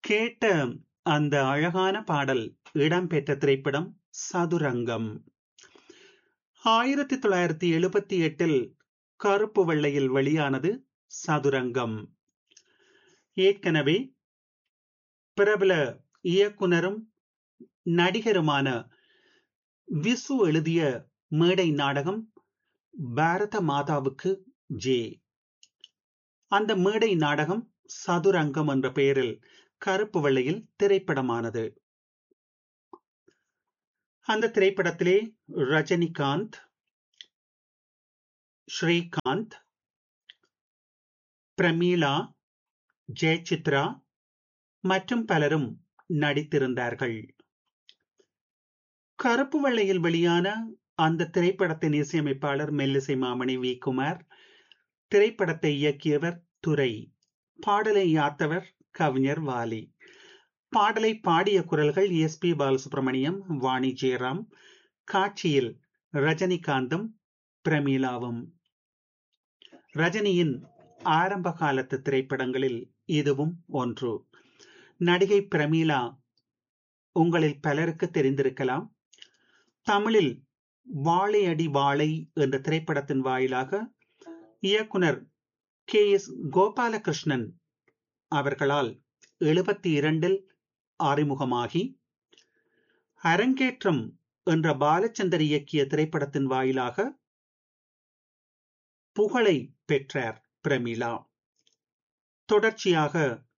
கேட்ட அந்த அழகான பாடல் இடம்பெற்ற திரைப்படம் சதுரங்கம் ஆயிரத்தி தொள்ளாயிரத்தி எழுபத்தி எட்டில் கருப்பு வெள்ளையில் வெளியானது சதுரங்கம் ஏற்கனவே பிரபல இயக்குனரும் நடிகருமான விசு எழுதிய மேடை நாடகம் பாரத மாதாவுக்கு ஜே அந்த மேடை நாடகம் சதுரங்கம் என்ற பெயரில் கருப்பு வெள்ளையில் திரைப்படமானது அந்த திரைப்படத்திலே ரஜினிகாந்த் ஸ்ரீகாந்த் பிரமீளா ஜெயசித்ரா மற்றும் பலரும் நடித்திருந்தார்கள் கருப்பு வெள்ளையில் வெளியான அந்த திரைப்படத்தின் இசையமைப்பாளர் மெல்லிசை மாமணி வி குமார் திரைப்படத்தை இயக்கியவர் துரை பாடலை யாத்தவர் கவிஞர் வாலி பாடலை பாடிய குரல்கள் எஸ் பி பாலசுப்ரமணியம் வாணி ஜெயராம் காட்சியில் ரஜினிகாந்தும் பிரமீளாவும் ரஜினியின் ஆரம்ப காலத்து திரைப்படங்களில் இதுவும் ஒன்று நடிகை பிரமீளா உங்களில் பலருக்கு தெரிந்திருக்கலாம் தமிழில் வாழை அடி வாழை என்ற திரைப்படத்தின் வாயிலாக இயக்குனர் கே எஸ் கோபாலகிருஷ்ணன் அவர்களால் எழுபத்தி இரண்டில் அறிமுகமாகி அரங்கேற்றம் என்ற பாலச்சந்தர் இயக்கிய திரைப்படத்தின் வாயிலாக புகழை பெற்றார் பிரமிளா தொடர்ச்சியாக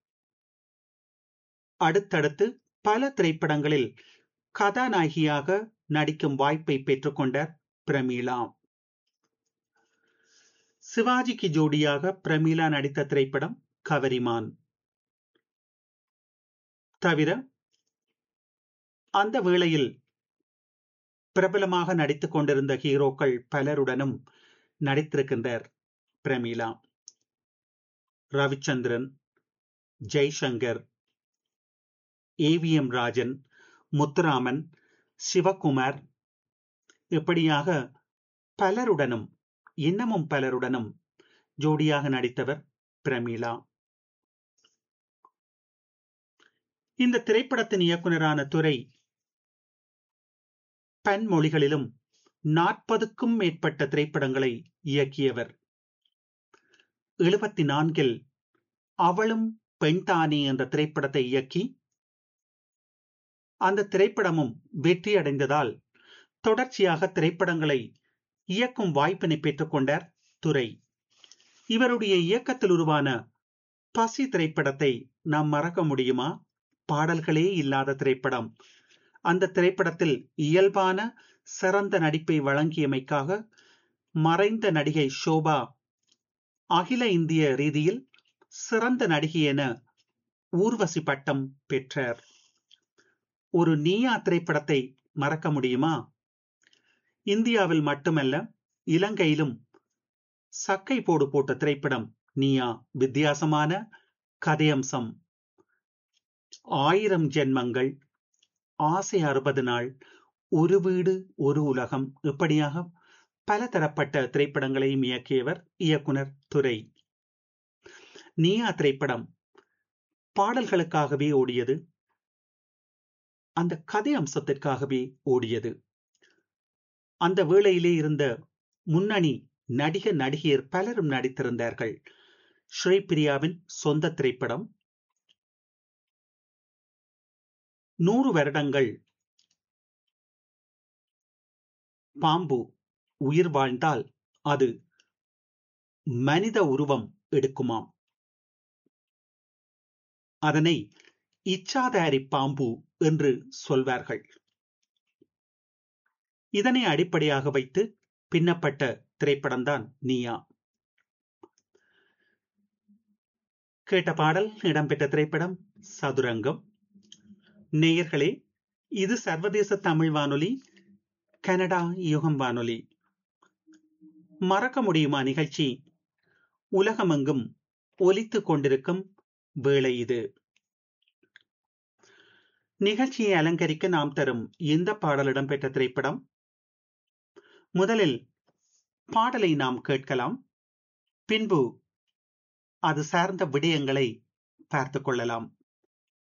அடுத்தடுத்து பல திரைப்படங்களில் கதாநாயகியாக நடிக்கும் வாய்ப்பை பெற்றுக்கொண்டார் பிரமீளா சிவாஜிக்கு ஜோடியாக பிரமீளா நடித்த திரைப்படம் கவரிமான் தவிர அந்த வேளையில் பிரபலமாக நடித்துக் கொண்டிருந்த ஹீரோக்கள் பலருடனும் நடித்திருக்கின்றார் பிரமீளா ரவிச்சந்திரன் ஜெய்சங்கர் ஏவிஎம் ராஜன் முத்துராமன் சிவகுமார் இப்படியாக பலருடனும் இன்னமும் பலருடனும் ஜோடியாக நடித்தவர் பிரமீளா இந்த திரைப்படத்தின் இயக்குனரான துறை பன்மொழிகளிலும் நாற்பதுக்கும் மேற்பட்ட திரைப்படங்களை இயக்கியவர் எழுபத்தி நான்கில் அவளும் பெண்தானே என்ற திரைப்படத்தை இயக்கி அந்த திரைப்படமும் வெற்றி அடைந்ததால் தொடர்ச்சியாக திரைப்படங்களை இயக்கும் வாய்ப்பினை பெற்றுக்கொண்டார் துரை இவருடைய இயக்கத்தில் உருவான பசி திரைப்படத்தை நாம் மறக்க முடியுமா பாடல்களே இல்லாத திரைப்படம் அந்த திரைப்படத்தில் இயல்பான சிறந்த நடிப்பை வழங்கியமைக்காக மறைந்த நடிகை ஷோபா அகில இந்திய ரீதியில் சிறந்த நடிகை என ஊர்வசி பட்டம் பெற்றார் ஒரு நீயா திரைப்படத்தை மறக்க முடியுமா இந்தியாவில் மட்டுமல்ல இலங்கையிலும் சக்கை போடு போட்ட திரைப்படம் நீயா வித்தியாசமான கதையம்சம் ஆயிரம் ஜென்மங்கள் ஆசை அறுபது நாள் ஒரு வீடு ஒரு உலகம் இப்படியாக பல தரப்பட்ட திரைப்படங்களையும் இயக்கியவர் இயக்குனர் துரை நீயா திரைப்படம் பாடல்களுக்காகவே ஓடியது அந்த கதை அம்சத்திற்காகவே ஓடியது அந்த வேளையிலே இருந்த முன்னணி நடிக நடிகையர் பலரும் நடித்திருந்தார்கள் ஸ்ரீபிரியாவின் சொந்த திரைப்படம் நூறு வருடங்கள் பாம்பு உயிர் வாழ்ந்தால் அது மனித உருவம் எடுக்குமாம் அதனை இச்சாதாரி பாம்பு என்று சொல்வார்கள் இதனை அடிப்படையாக வைத்து பின்னப்பட்ட திரைப்படம்தான் நீயா கேட்ட பாடல் இடம்பெற்ற திரைப்படம் சதுரங்கம் நேயர்களே இது சர்வதேச தமிழ் வானொலி கனடா யுகம் வானொலி மறக்க முடியுமா நிகழ்ச்சி உலகமெங்கும் ஒலித்துக் கொண்டிருக்கும் வேளை இது நிகழ்ச்சியை அலங்கரிக்க நாம் தரும் இந்த பாடல் இடம்பெற்ற திரைப்படம் முதலில் பாடலை நாம் கேட்கலாம் பின்பு அது சார்ந்த விடயங்களை பார்த்துக் கொள்ளலாம்